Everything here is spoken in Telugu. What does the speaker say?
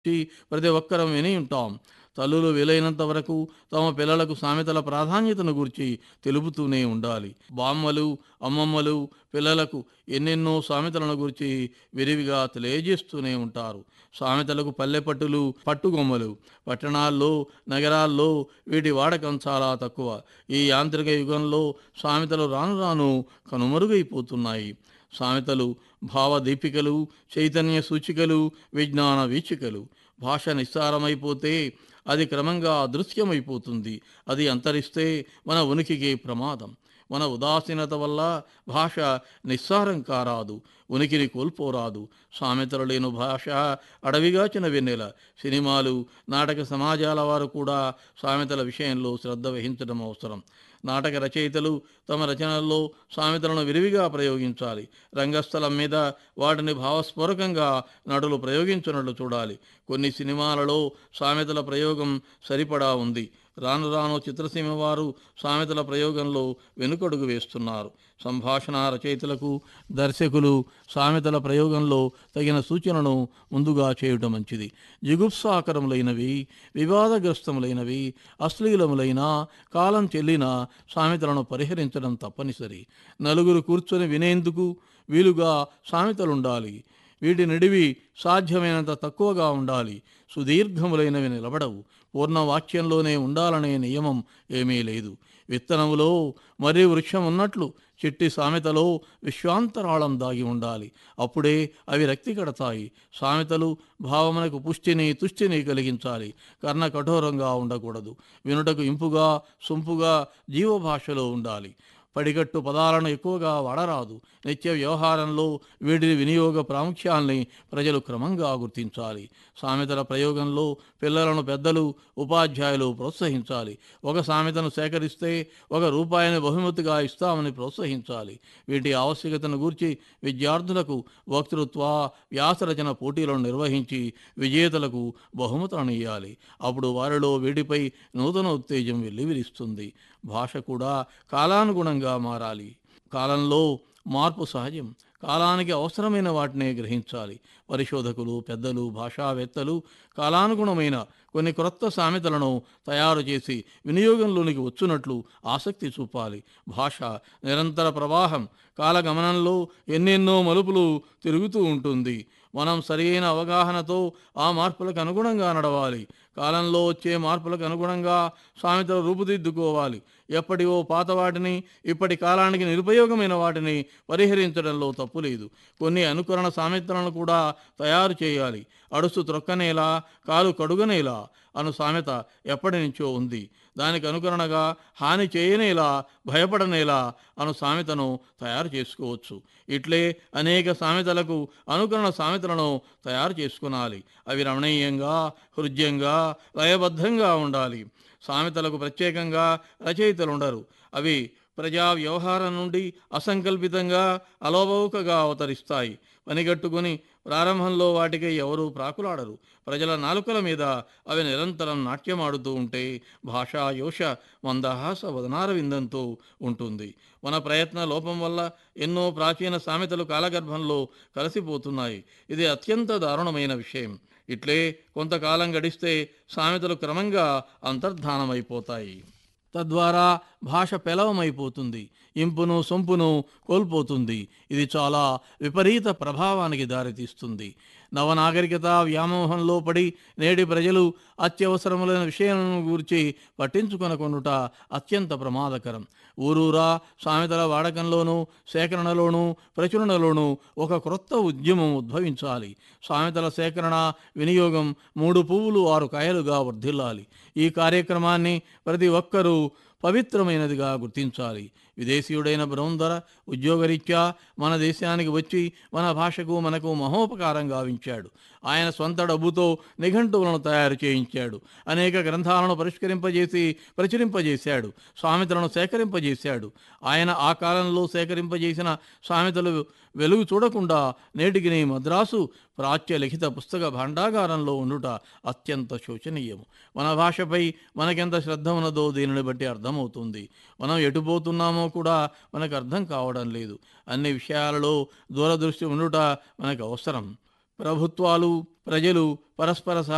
గురించి ప్రతి ఒక్కరం విని ఉంటాం తల్లులు వీలైనంత వరకు తమ పిల్లలకు సామెతల ప్రాధాన్యతను గురించి తెలుపుతూనే ఉండాలి బామ్మలు అమ్మమ్మలు పిల్లలకు ఎన్నెన్నో సామెతలను గురించి విరివిగా తెలియజేస్తూనే ఉంటారు సామెతలకు పల్లెపట్టులు పట్టుగొమ్మలు పట్టణాల్లో నగరాల్లో వీటి వాడకం చాలా తక్కువ ఈ యాంత్రిక యుగంలో సామెతలు రాను రాను కనుమరుగైపోతున్నాయి సామెతలు భావదీపికలు చైతన్య సూచికలు విజ్ఞాన వీచికలు భాష నిస్సారమైపోతే అది క్రమంగా అదృశ్యమైపోతుంది అది అంతరిస్తే మన ఉనికికి ప్రమాదం మన ఉదాసీనత వల్ల భాష నిస్సారం కారాదు ఉనికిని కోల్పోరాదు సామెతలు లేని భాష అడవిగాచిన వెన్నెల సినిమాలు నాటక సమాజాల వారు కూడా సామెతల విషయంలో శ్రద్ధ వహించడం అవసరం నాటక రచయితలు తమ రచనల్లో సామెతలను విరివిగా ప్రయోగించాలి రంగస్థలం మీద వాటిని భావస్ఫోరకంగా నటులు ప్రయోగించినట్లు చూడాలి కొన్ని సినిమాలలో సామెతల ప్రయోగం సరిపడా ఉంది రాను రాను చిత్రసీమ వారు సామెతల ప్రయోగంలో వెనుకడుగు వేస్తున్నారు సంభాషణ రచయితలకు దర్శకులు సామెతల ప్రయోగంలో తగిన సూచనను ముందుగా చేయటం మంచిది జిగుప్సాకరములైనవి వివాదగ్రస్తములైనవి అశ్లీలములైన కాలం చెల్లిన సామెతలను పరిహరించడం తప్పనిసరి నలుగురు కూర్చొని వినేందుకు వీలుగా సామెతలుండాలి వీటి నిడివి సాధ్యమైనంత తక్కువగా ఉండాలి సుదీర్ఘములైనవి నిలబడవు పూర్ణ వాక్యంలోనే ఉండాలనే నియమం ఏమీ లేదు విత్తనములో మరీ వృక్షం ఉన్నట్లు చిట్టి సామెతలో విశ్వాంతరాళం దాగి ఉండాలి అప్పుడే అవి రక్తి కడతాయి సామెతలు భావమునకు పుష్టిని తుష్టిని కలిగించాలి కర్ణ కఠోరంగా ఉండకూడదు వినుటకు ఇంపుగా సొంపుగా జీవభాషలో ఉండాలి పడిగట్టు పదాలను ఎక్కువగా వాడరాదు నిత్య వ్యవహారంలో వీటి వినియోగ ప్రాముఖ్యాల్ని ప్రజలు క్రమంగా గుర్తించాలి సామెతల ప్రయోగంలో పిల్లలను పెద్దలు ఉపాధ్యాయులు ప్రోత్సహించాలి ఒక సామెతను సేకరిస్తే ఒక రూపాయిని బహుమతిగా ఇస్తామని ప్రోత్సహించాలి వీటి ఆవశ్యకతను గూర్చి విద్యార్థులకు వక్తృత్వ వ్యాసరచన పోటీలను నిర్వహించి విజేతలకు బహుమతులను ఇవ్వాలి అప్పుడు వారిలో వీటిపై నూతన ఉత్తేజం వెల్లివిరుస్తుంది భాష కూడా కాలానుగుణంగా మారాలి కాలంలో మార్పు సహజం కాలానికి అవసరమైన వాటినే గ్రహించాలి పరిశోధకులు పెద్దలు భాషావేత్తలు కాలానుగుణమైన కొన్ని క్రొత్త సామెతలను తయారు చేసి వినియోగంలోనికి వచ్చునట్లు ఆసక్తి చూపాలి భాష నిరంతర ప్రవాహం కాలగమనంలో ఎన్నెన్నో మలుపులు తిరుగుతూ ఉంటుంది మనం సరియైన అవగాహనతో ఆ మార్పులకు అనుగుణంగా నడవాలి కాలంలో వచ్చే మార్పులకు అనుగుణంగా సామెతలు రూపుదిద్దుకోవాలి ఎప్పటివో పాత వాటిని ఇప్పటి కాలానికి నిరుపయోగమైన వాటిని పరిహరించడంలో తప్పు లేదు కొన్ని అనుకరణ సామెతలను కూడా తయారు చేయాలి అడుసు త్రొక్కనేలా కాలు కడుగనేలా అను సామెత ఎప్పటి నుంచో ఉంది దానికి అనుకరణగా హాని చేయనేలా భయపడనేలా అను సామెతను తయారు చేసుకోవచ్చు ఇట్లే అనేక సామెతలకు అనుకరణ సామెతలను తయారు చేసుకునాలి అవి రమణీయంగా హృద్యంగా లయబద్ధంగా ఉండాలి సామెతలకు ప్రత్యేకంగా రచయితలు ఉండరు అవి ప్రజా వ్యవహారం నుండి అసంకల్పితంగా అలోబౌకగా అవతరిస్తాయి పనిగట్టుకుని ప్రారంభంలో వాటికి ఎవరూ ప్రాకులాడరు ప్రజల నాలుకల మీద అవి నిరంతరం నాట్యమాడుతూ ఉంటే భాషా యోష మందహాస వదనార విందంతో ఉంటుంది మన ప్రయత్న లోపం వల్ల ఎన్నో ప్రాచీన సామెతలు కాలగర్భంలో కలిసిపోతున్నాయి ఇది అత్యంత దారుణమైన విషయం ఇట్లే కొంతకాలం గడిస్తే సామెతలు క్రమంగా అంతర్ధానమైపోతాయి తద్వారా భాష పెలవమైపోతుంది ఇంపును సొంపును కోల్పోతుంది ఇది చాలా విపరీత ప్రభావానికి దారితీస్తుంది నవనాగరికత వ్యామోహంలో పడి నేటి ప్రజలు అత్యవసరములైన విషయాలను గూర్చి పట్టించుకొనకొనుట అత్యంత ప్రమాదకరం ఊరూరా సామెతల వాడకంలోనూ సేకరణలోనూ ప్రచురణలోనూ ఒక క్రొత్త ఉద్యమం ఉద్భవించాలి సామెతల సేకరణ వినియోగం మూడు పువ్వులు ఆరు కాయలుగా వర్ధిల్లాలి ఈ కార్యక్రమాన్ని ప్రతి ఒక్కరూ పవిత్రమైనదిగా గుర్తించాలి విదేశీయుడైన బృందర ఉద్యోగరీత్యా మన దేశానికి వచ్చి మన భాషకు మనకు మహోపకారం గావించాడు ఆయన సొంత డబ్బుతో నిఘంటువులను తయారు చేయించాడు అనేక గ్రంథాలను పరిష్కరింపజేసి ప్రచురింపజేశాడు సామెతలను సేకరింపజేశాడు ఆయన ఆ కాలంలో సేకరింపజేసిన సామెతలు వెలుగు చూడకుండా నేటికి నీ మద్రాసు ప్రాచ్య లిఖిత పుస్తక భాండాగారంలో ఉండుట అత్యంత శోచనీయము మన భాషపై మనకెంత శ్రద్ధ ఉన్నదో దీనిని బట్టి అర్థమవుతుంది మనం ఎటుపోతున్నామో కూడా మనకు అర్థం కావడం లేదు అన్ని విషయాలలో దూరదృష్టి ఉండుట మనకు అవసరం ప్రభుత్వాలు ప్రజలు పరస్పర సహ